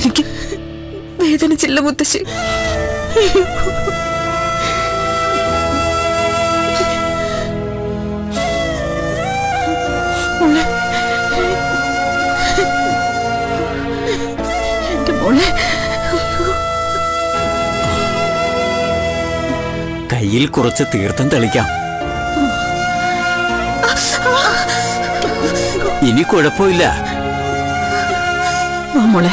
എനിക്ക് വേദനിച്ചില്ല മുത്തശ്ശി മോളെ എന്റെ മോളെ കയ്യിൽ കുറച്ച് തീർത്ഥം തെളിക്കാം ഇനി കുഴപ്പമില്ല വാ മോളെ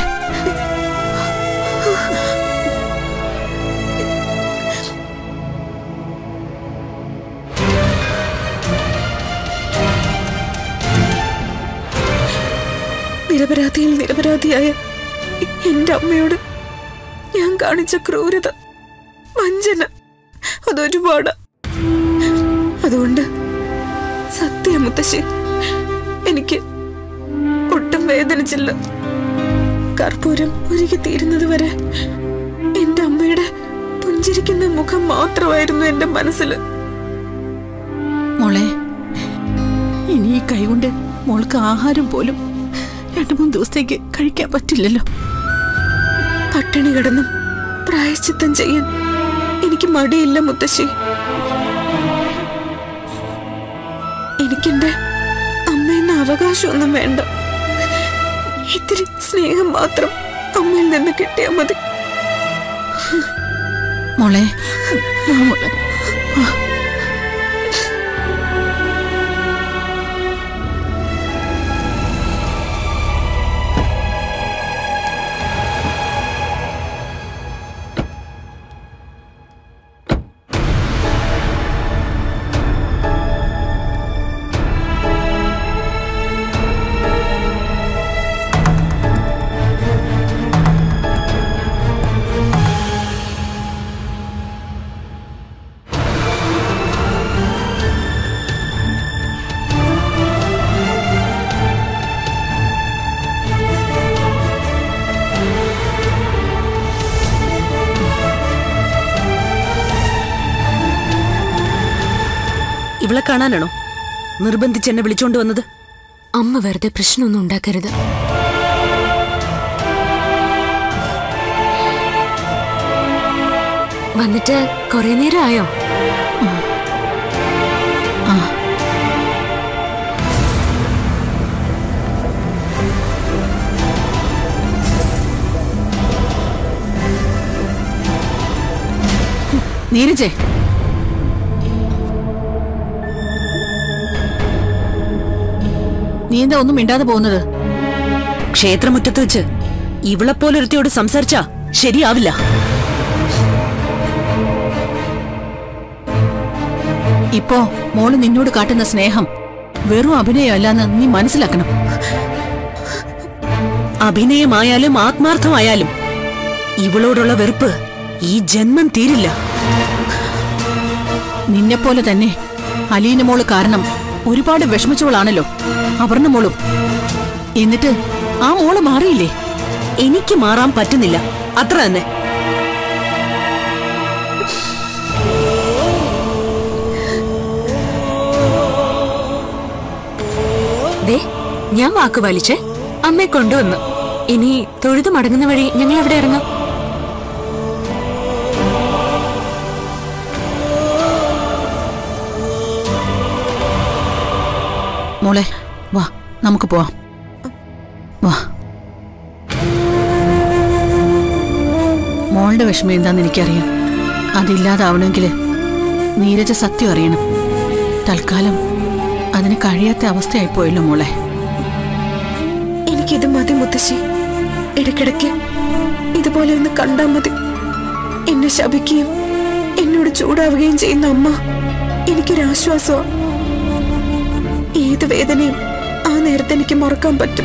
നിരപരാധിയിൽ നിരപരാധിയായ എന്റെ അമ്മയോട് ഞാൻ കാണിച്ച ക്രൂരത വഞ്ചന അതൊരുപാട് അതുകൊണ്ട് സത്യ മുത്തശ്ശി എനിക്ക് ഒട്ടും വേദനിച്ചില്ല കർപ്പൂരം ഉരുകി തീരുന്നത് വരെ എന്റെ അമ്മയുടെ പുഞ്ചിരിക്കുന്ന മുഖം മാത്രമായിരുന്നു എന്റെ മനസ്സിൽ മോളെ ഇനി ഈ കൈകൊണ്ട് മോൾക്ക് ആഹാരം പോലും രണ്ടു മൂന്ന് ദിവസത്തേക്ക് കഴിക്കാൻ പറ്റില്ലല്ലോ പട്ടിണി കിടന്നും പ്രായശ്ചിത്തം ചെയ്യാൻ എനിക്ക് മടിയില്ല മുത്തശ്ശി എനിക്കെന്റെ അമ്മയെന്ന അവകാശമൊന്നും വേണ്ട ഇത്തിരി സ്നേഹം മാത്രം അമ്മയിൽ നിന്ന് കിട്ടിയാൽ മതി മോളെ വാ മോളെ വാ. ഇവളെ കാണാനാണോ നിർബന്ധിച്ച് എന്നെ വിളിച്ചോണ്ട് വന്നത് അമ്മ വെറുതെ പ്രശ്നമൊന്നും ഉണ്ടാക്കരുത് വന്നിട്ട് കുറെ നേരം ആയോ നീരജേ നീ എന്താ ഒന്നും മിണ്ടാതെ പോകുന്നത് ക്ഷേത്രമുറ്റത്ത് വെച്ച് ഇവളെപ്പോലൊരുത്തിയോട് സംസാരിച്ചാ ശരിയാവില്ല ഇപ്പോ മോള് നിന്നോട് കാട്ടുന്ന സ്നേഹം വെറും അഭിനയമല്ലെന്ന് നീ മനസ്സിലാക്കണം അഭിനയമായാലും ആത്മാർത്ഥമായാലും ഇവളോടുള്ള വെറുപ്പ് ഈ ജന്മം തീരില്ല നിന്നെപ്പോലെ തന്നെ അലീന മോള് കാരണം ഒരുപാട് വിഷമിച്ചവളാണല്ലോ അപർണ മോളും എന്നിട്ട് ആ മോള് മാറിയില്ലേ എനിക്ക് മാറാൻ പറ്റുന്നില്ല അത്ര തന്നെ ദേ ഞാൻ വാക്ക് പാലിച്ച് അമ്മയെ കൊണ്ടുവന്നു ഇനി തൊഴുതു മടങ്ങുന്ന വഴി ഞങ്ങൾ എവിടെ ഇറങ്ങാം മോളെ വാ നമുക്ക് പോവാം വാ മോളുടെ വിഷമം എന്താന്ന് എനിക്കറിയാം അതില്ലാതാവണമെങ്കിൽ നീരജ സത്യം അറിയണം തൽക്കാലം അതിന് കഴിയാത്ത അവസ്ഥയായിപ്പോയല്ലോ മോളെ എനിക്കിത് മതി മുത്തശ്ശി ഇടയ്ക്കിടയ്ക്ക് ഇതുപോലെ ഒന്ന് കണ്ടാൽ മതി എന്നെ ശപിക്കുകയും എന്നോട് ചൂടാവുകയും ചെയ്യുന്ന അമ്മ എനിക്കൊരാശ്വാസമാണ് ഏത് വേദനയും ആ നേരത്തെ എനിക്ക് മറക്കാൻ പറ്റും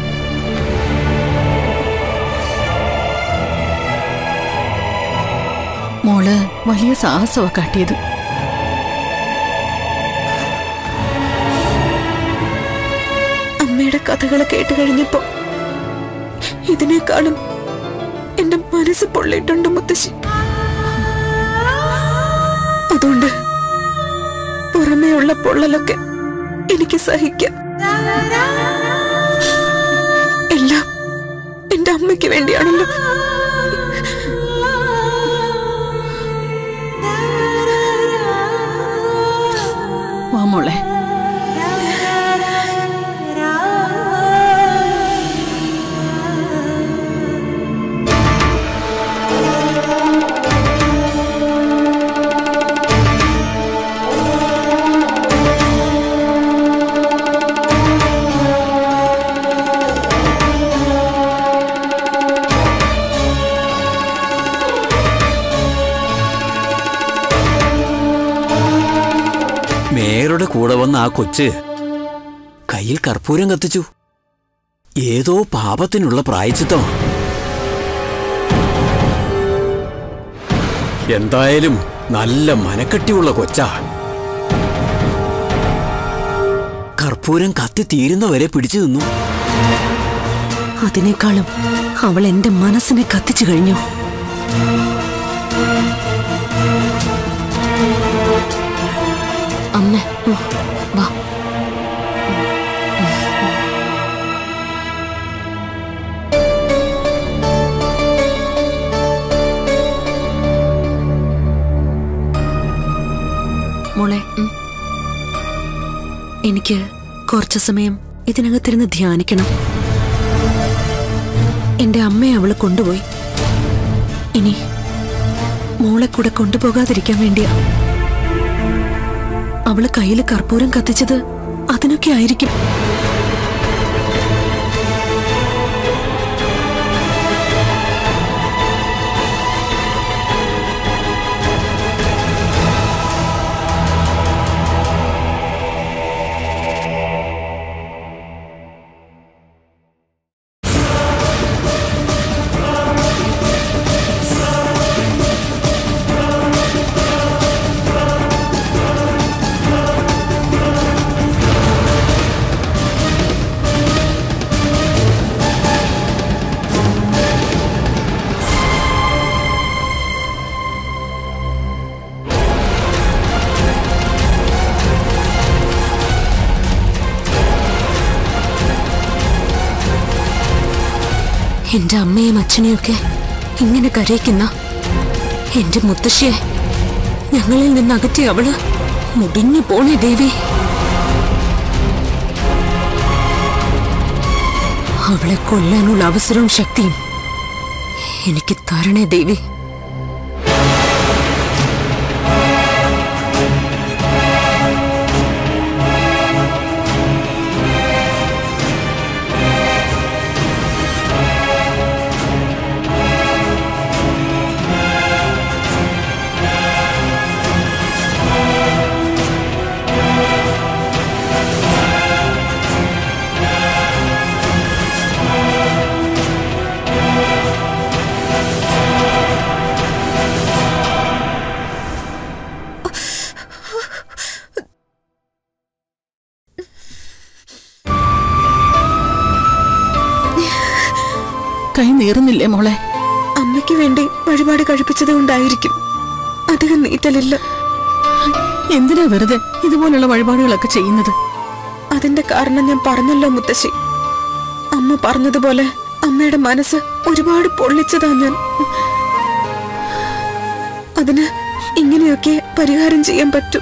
മോള് വലിയ സാഹസമാണ് കാട്ടിയത് അമ്മയുടെ കഥകൾ കേട്ട് കഴിഞ്ഞപ്പോ ഇതിനേക്കാളും എന്റെ മനസ്സ് പൊള്ളിയിട്ടുണ്ട് മുത്തശ്ശി അതുകൊണ്ട് പുറമേയുള്ള പൊള്ളലൊക്കെ എനിക്ക് സഹിക്കാം എല്ലാം എന്റെ എന്റെ അമ്മയ്ക്ക് വേണ്ടിയാണല്ലോ വാ മോളെ മേയറുടെ കൂടെ വന്ന ആ കൊച്ച് കയ്യിൽ കർപ്പൂരം കത്തിച്ചു ഏതോ പാപത്തിനുള്ള പ്രായച്ചിത്തമാണ് എന്തായാലും നല്ല മനക്കെട്ടിയുള്ള കൊച്ചാ കർപ്പൂരം കത്തി തീരുന്നവരെ പിടിച്ചു നിന്നു അതിനേക്കാളും അവൾ എന്റെ മനസ്സിനെ കത്തിച്ചു കഴിഞ്ഞു അമ്മ ഉം, വാ മോളെ എനിക്ക് കുറച്ചു സമയം ഇതിനകത്തിരുന്ന് ധ്യാനിക്കണം എന്റെ അമ്മയെ അവള് കൊണ്ടുപോയി ഇനി മോളെ കൂടെ കൊണ്ടുപോകാതിരിക്കാൻ വേണ്ടിയാ അവള് കയ്യിൽ കർപ്പൂരം കത്തിച്ചത് അതിനൊക്കെ ആയിരിക്കും എന്റെ അമ്മയും അച്ഛനെയൊക്കെ ഇങ്ങനെ കരയിക്കുന്ന എന്റെ മുത്തശ്ശിയെ ഞങ്ങളിൽ നിന്ന് അകറ്റി അവള് മുടിഞ്ഞു പോണേ ദേവി അവളെ കൊല്ലാനുള്ള അവസരവും ശക്തിയും എനിക്ക് തരണേ ദേവി കൈ നീറുന്നില്ലേ മോളെ അമ്മയ്ക്ക് വേണ്ടി വഴിപാട് കഴിപ്പിച്ചത് കൊണ്ടായിരിക്കും അധികം നീറ്റലില്ല എന്തിനാ വെറുതെ ഇതുപോലുള്ള വഴിപാടുകളൊക്കെ ചെയ്യുന്നത് അതിന്റെ കാരണം ഞാൻ പറഞ്ഞല്ലോ മുത്തശ്ശി അമ്മ പറഞ്ഞതുപോലെ അമ്മയുടെ മനസ്സ് ഒരുപാട് പൊള്ളിച്ചതാ ഞാൻ അതിന് ഇങ്ങനെയൊക്കെ പരിഹാരം ചെയ്യാൻ പറ്റും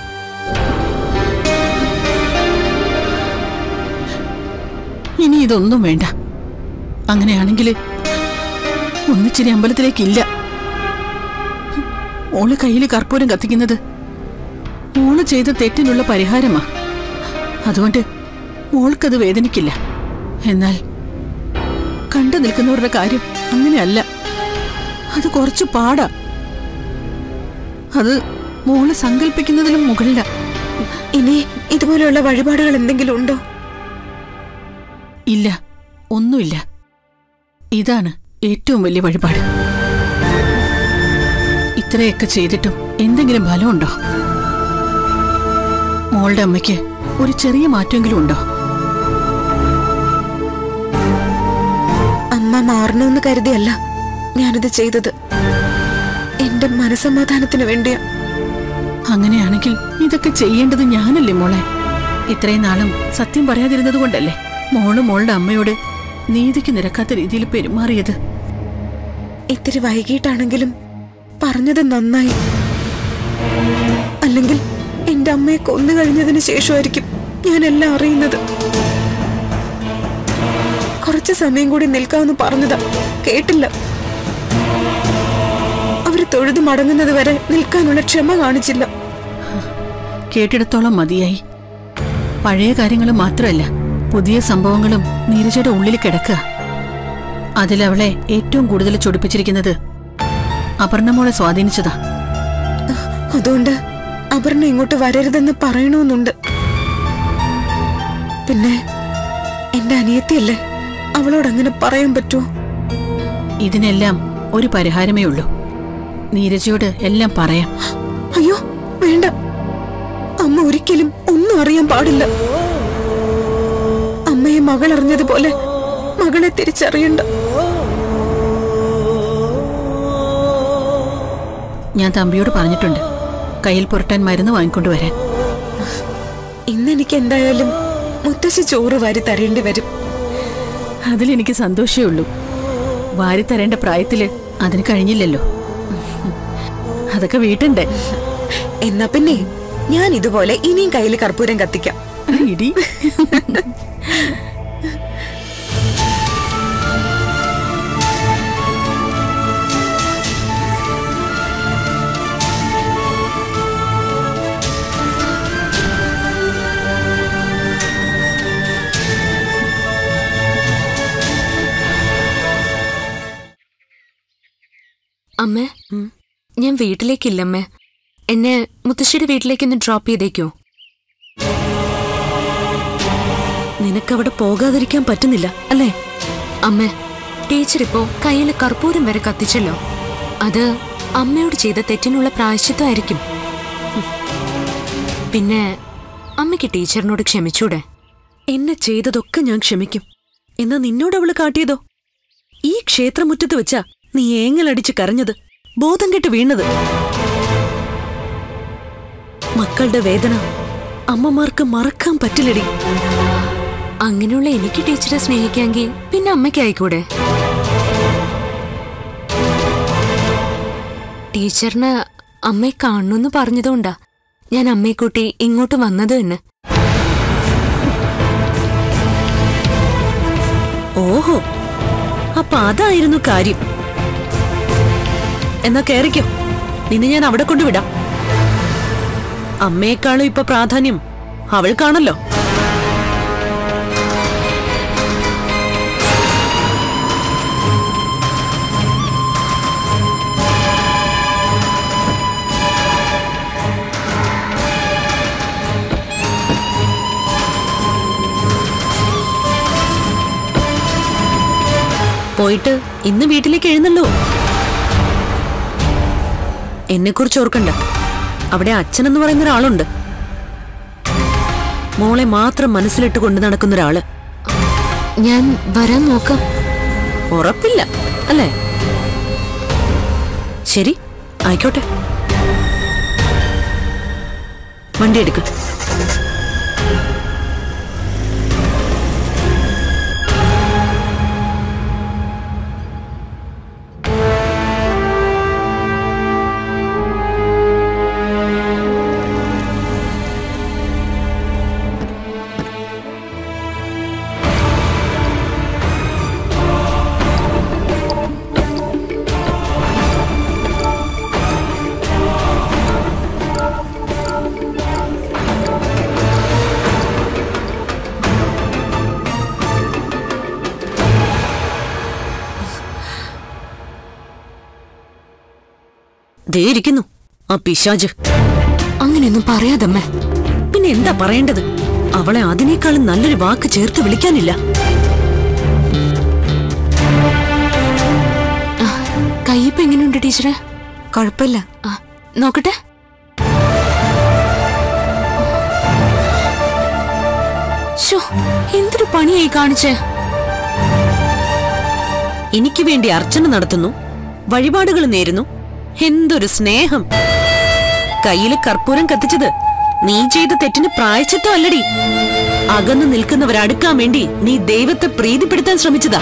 ഇനി ഇതൊന്നും വേണ്ട അങ്ങനെയാണെങ്കിൽ ഒന്നിച്ചിരി അമ്പലത്തിലേക്കില്ല മോള് കയ്യിൽ കർപ്പൂരം കത്തിക്കുന്നത് മോള് ചെയ്ത തെറ്റിനുള്ള പരിഹാരമാ അതുകൊണ്ട് മോൾക്കത് വേദനിക്കില്ല എന്നാൽ കണ്ടു നിൽക്കുന്നവരുടെ കാര്യം അങ്ങനെയല്ല അത് കുറച്ച് പാടാ അത് മോള് സങ്കല്പിക്കുന്നതിലും മുകളില ഇനി ഇതുപോലെയുള്ള വഴിപാടുകൾ എന്തെങ്കിലും ഉണ്ടോ ഇല്ല ഒന്നുമില്ല ഇതാണ് ഏറ്റവും വലിയ വഴിപാട് ഇത്രയൊക്കെ ചെയ്തിട്ടും എന്തെങ്കിലും ഫലമുണ്ടോ മോളുടെ അമ്മയ്ക്ക് ഒരു ചെറിയ മാറ്റമെങ്കിലും ഉണ്ടോ അമ്മ മാറണമെന്ന് കരുതിയല്ല ഞാനിത് ചെയ്തത് എന്റെ മനസമാധാനത്തിന് വേണ്ടിയാ അങ്ങനെയാണെങ്കിൽ ഇതൊക്കെ ചെയ്യേണ്ടത് ഞാനല്ലേ മോളെ ഇത്രയും നാളും സത്യം പറയാതിരുന്നത് കൊണ്ടല്ലേ മോള് മോളുടെ അമ്മയോട് നീതിക്ക് നിരക്കാത്ത രീതിയിൽ പെരുമാറിയത് ഇത്തിരി വൈകിട്ടാണെങ്കിലും പറഞ്ഞത് നന്നായി അല്ലെങ്കിൽ എന്റെ അമ്മയെ കൊന്നു കഴിഞ്ഞതിന് ശേഷമായിരിക്കും ഞാൻ എല്ലാം അറിയുന്നത് കുറച്ച് സമയം കൂടി നിൽക്കാമെന്ന് പറഞ്ഞതാ കേട്ടില്ല അവര് തൊഴുതു മടങ്ങുന്നത് വരെ നിൽക്കാനുള്ള ക്ഷമ കാണിച്ചില്ല കേട്ടിടത്തോളം മതിയായി പഴയ കാര്യങ്ങൾ മാത്രമല്ല പുതിയ സംഭവങ്ങളും നീരജയുടെ ഉള്ളിൽ കിടക്കുക അതിലവളെ ഏറ്റവും കൂടുതൽ ചൊടിപ്പിച്ചിരിക്കുന്നത് അപർണമോളെ സ്വാധീനിച്ചതാ അതുകൊണ്ട് അപർണ ഇങ്ങോട്ട് വരരുതെന്ന് പറയണമെന്നുണ്ട് പിന്നെ എന്റെ അനിയത്തിയല്ലേ അവളോട് അങ്ങനെ പറയാൻ പറ്റുമോ ഇതിനെല്ലാം ഒരു പരിഹാരമേ ഉള്ളൂ നീരജയോട് എല്ലാം പറയാം അയ്യോ വേണ്ട അമ്മ ഒരിക്കലും ഒന്നും അറിയാൻ പാടില്ല അമ്മയെ മകൾ അറിഞ്ഞതുപോലെ മകളെ തിരിച്ചറിയണ്ട ഞാൻ തമ്പിയോട് പറഞ്ഞിട്ടുണ്ട് കയ്യിൽ പുരട്ടാൻ മരുന്ന് വാങ്ങിക്കൊണ്ടുവരാൻ ഇന്നെനിക്ക് എന്തായാലും മുത്തശ്ശി ചോറ് വാരി തരേണ്ടി വരും അതിലെനിക്ക് സന്തോഷമേ ഉള്ളൂ വാരി തരേണ്ട പ്രായത്തില് അതിന് കഴിഞ്ഞില്ലല്ലോ അതൊക്കെ വീട്ടുണ്ടേ എന്നാ പിന്നെ ഞാൻ ഇതുപോലെ ഇനിയും കയ്യിൽ കർപ്പൂരം കത്തിക്കാം ഇടി അമ്മേ ഞാൻ വീട്ടിലേക്കില്ലമ്മേ എന്നെ മുത്തശ്ശിയുടെ വീട്ടിലേക്കൊന്ന് ഡ്രോപ്പ് ചെയ്തേക്കോ നിനക്കവിടെ പോകാതിരിക്കാൻ പറ്റുന്നില്ല അല്ലേ അമ്മേ ടീച്ചർ ഇപ്പോ കയ്യിൽ കർപ്പൂരം വരെ കത്തിച്ചല്ലോ അത് അമ്മയോട് ചെയ്ത തെറ്റിനുള്ള പ്രായശ്ചിത്തമായിരിക്കും ഹും. പിന്നെ അമ്മയ്ക്ക് ടീച്ചറിനോട് ക്ഷമിച്ചൂടെ എന്നെ ചെയ്തതൊക്കെ ഞാൻ ക്ഷമിക്കും എന്നാ നിന്നോട് അവള് കാട്ടിയതോ ഈ ക്ഷേത്രമുറ്റത്ത് വെച്ചാ നീ ഏങ്ങലടിച്ച് കരഞ്ഞത് ബോധം കെട്ട് വീണത് മക്കളുടെ വേദന അമ്മമാർക്ക് മറക്കാൻ പറ്റില്ലടി അങ്ങനെയുള്ള എനിക്ക് ടീച്ചറെ സ്നേഹിക്കാമെങ്കിൽ പിന്നെ അമ്മയ്ക്ക് ആയിക്കൂടെ ടീച്ചറിന് അമ്മയെ കാണണമെന്ന് പറഞ്ഞതുകൊണ്ടാ ഞാൻ അമ്മയെ കൂട്ടി ഇങ്ങോട്ട് വന്നത് തന്നെ ഓഹോ അപ്പൊ അതായിരുന്നു കാര്യം എന്നാ കേറിക്കോ നിന്നെ ഞാൻ അവിടെ കൊണ്ടുവിടാം അമ്മയെക്കാളും ഇപ്പൊ പ്രാധാന്യം അവൾക്കാണല്ലോ പോയിട്ട് ഇന്ന് വീട്ടിലേക്ക് എഴുന്നള്ളൂ എന്നെ കുറിച്ച് ഓർക്കണ്ട അവിടെ അച്ഛനെന്ന് പറയുന്ന ഒരാളുണ്ട് മോളെ മാത്രം മനസ്സിലിട്ട് കൊണ്ടു നടക്കുന്ന ഒരാള് ഞാൻ വരാൻ നോക്കാം ഉറപ്പില്ല അല്ലേ ശരി ആയിക്കോട്ടെ വണ്ടി എടുക്ക ദേ ഇരിക്കുന്നു ആ പിശാജ് അങ്ങനെയൊന്നും പറയാതമ്മേ പിന്നെ എന്താ പറയേണ്ടത് അവളെ അതിനേക്കാളും നല്ലൊരു വാക്ക് ചേർത്ത് വിളിക്കാനില്ല കയ്യിപ്പ് എങ്ങനെയുണ്ട് ടീച്ചറെ കുഴപ്പമില്ല ആ നോക്കട്ടെ ശോ, എന്തൊരു പണിയായി കാണിച്ചേ എനിക്ക് വേണ്ടി അർച്ചന നടത്തുന്നു വഴിപാടുകൾ നേരുന്നു എന്തൊരു സ്നേഹം കയ്യില് കർപ്പൂരം കത്തിച്ചത് നീ ചെയ്ത തെറ്റിന് പ്രായച്ചിത്തം അല്ലടി അകന്നു നിൽക്കുന്നവരെ അടുക്കാൻ വേണ്ടി നീ ദൈവത്തെ പ്രീതിപ്പെടുത്താൻ ശ്രമിച്ചതാ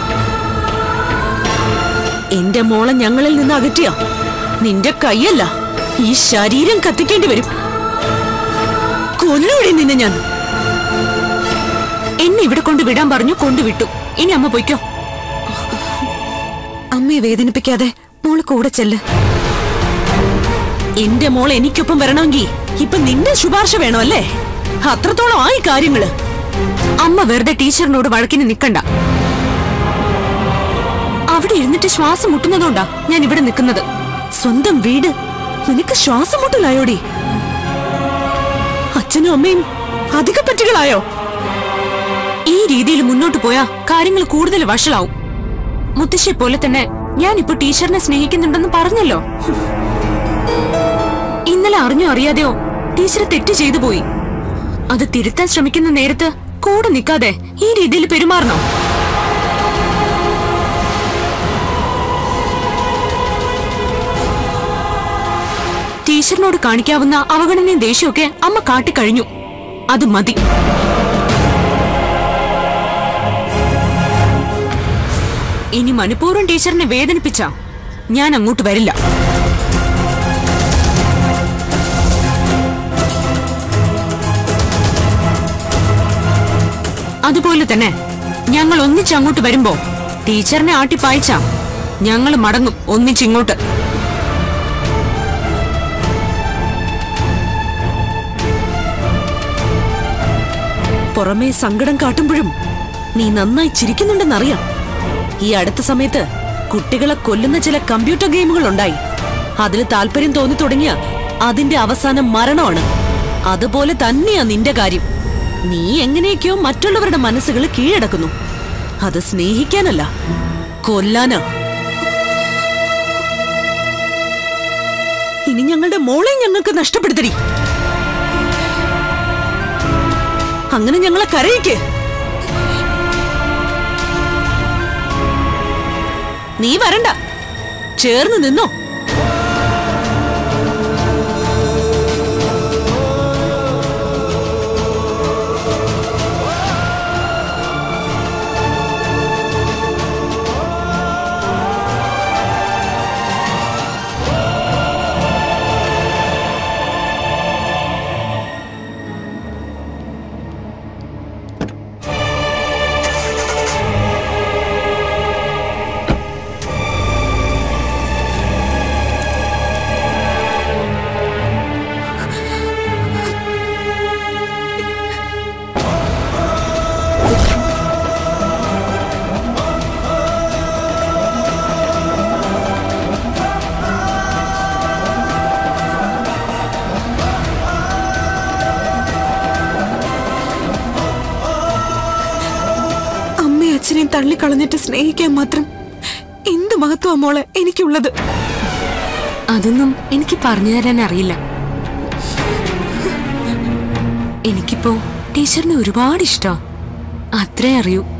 എന്റെ മോളെ ഞങ്ങളിൽ നിന്ന് അകറ്റിയ നിന്റെ കൈയല്ല ഈ ശരീരം കത്തിക്കേണ്ടി വരും കൊല്ലൂടി നിന്നെ ഞാൻ എന്നെ ഇവിടെ കൊണ്ട് വിടാൻ പറഞ്ഞു കൊണ്ടുവിട്ടു ഇനി അമ്മ പൊയ്ക്കോ അമ്മയെ വേദനിപ്പിക്കാതെ മോള് കൂടെ ചെല്ല് എന്റെ മോൾ എനിക്കൊപ്പം വരണമെങ്കിൽ ഇപ്പൊ നിന്റെ ശുപാർശ വേണോ അല്ലേ അത്രത്തോളം ആയി കാര്യങ്ങള് അമ്മ വെറുതെ ടീച്ചറിനോട് വഴക്കിന് നിക്കണ്ട അവിടെ ഇരുന്നിട്ട് ശ്വാസം മുട്ടുന്നതുകൊണ്ടാ ഞാൻ ഇവിടെ നിൽക്കുന്നത് സ്വന്തം വീട് നിനക്ക് ശ്വാസം മുട്ടലായോടി അച്ഛനും അമ്മയും അധികപ്പറ്റുകളായോ ഈ രീതിയിൽ മുന്നോട്ട് പോയാ കാര്യങ്ങൾ കൂടുതൽ വഷളാവും മുത്തശ്ശിയെ പോലെ തന്നെ ഞാൻ ഇപ്പൊ ടീച്ചറിനെ സ്നേഹിക്കുന്നുണ്ടെന്ന് പറഞ്ഞല്ലോ ഇന്നലെ അറിഞ്ഞോ അറിയാതെയോ ടീച്ചർ തെറ്റ് ചെയ്തു പോയി അത് തിരുത്താൻ ശ്രമിക്കുന്ന നേരത്ത് കൂടെ നിൽക്കാതെ ഈ രീതിയിൽ പെരുമാറണോ ടീച്ചറിനോട് കാണിക്കാവുന്ന അവഗണനയും ദേഷ്യമൊക്കെ അമ്മ കാട്ടിക്കഴിഞ്ഞു അത് മതി ഇനി മനഃപൂർവ്വം ടീച്ചറിനെ വേദനിപ്പിച്ച ഞാൻ അങ്ങോട്ട് വരില്ല അതുപോലെ തന്നെ ഞങ്ങൾ ഒന്നിച്ചങ്ങോട്ട് വരുമ്പോ ടീച്ചറിനെ ആട്ടിപ്പായിച്ച ഞങ്ങൾ മടങ്ങും ഒന്നിച്ചിങ്ങോട്ട് പുറമേ സങ്കടം കാട്ടുമ്പോഴും നീ നന്നായി ചിരിക്കുന്നുണ്ടെന്നറിയാം ഈ അടുത്ത സമയത്ത് കുട്ടികളെ കൊല്ലുന്ന ചില കമ്പ്യൂട്ടർ ഗെയിമുകൾ ഉണ്ടായി അതിൽ താല്പര്യം തോന്നി തുടങ്ങിയ അതിന്റെ അവസാനം മരണമാണ് അതുപോലെ തന്നെയാ നിന്റെ കാര്യം നീ എങ്ങനെയൊക്കെയോ മറ്റുള്ളവരുടെ മനസ്സുകൾ കീഴടക്കുന്നു അത് സ്നേഹിക്കാനല്ല കൊല്ലാനാ ഇനി ഞങ്ങളുടെ മോളെ ഞങ്ങൾക്ക് നഷ്ടപ്പെടുത്തടി അങ്ങനെ ഞങ്ങളെ കരയിക്ക് നീ വരണ്ട ചേർന്ന് നിന്നോ അമ്മയും അച്ഛനെയും തള്ളിക്കളഞ്ഞിട്ട് സ്നേഹിക്കാൻ മാത്രം എന്ത് മഹത്വമാ മോളെ എനിക്കുള്ളത് അതൊന്നും എനിക്ക് പറഞ്ഞു തരാൻ അറിയില്ല എനിക്കിപ്പോ ടീച്ചറിനെ ഒരുപാട് ഇഷ്ടം അത്രേ അറിയൂ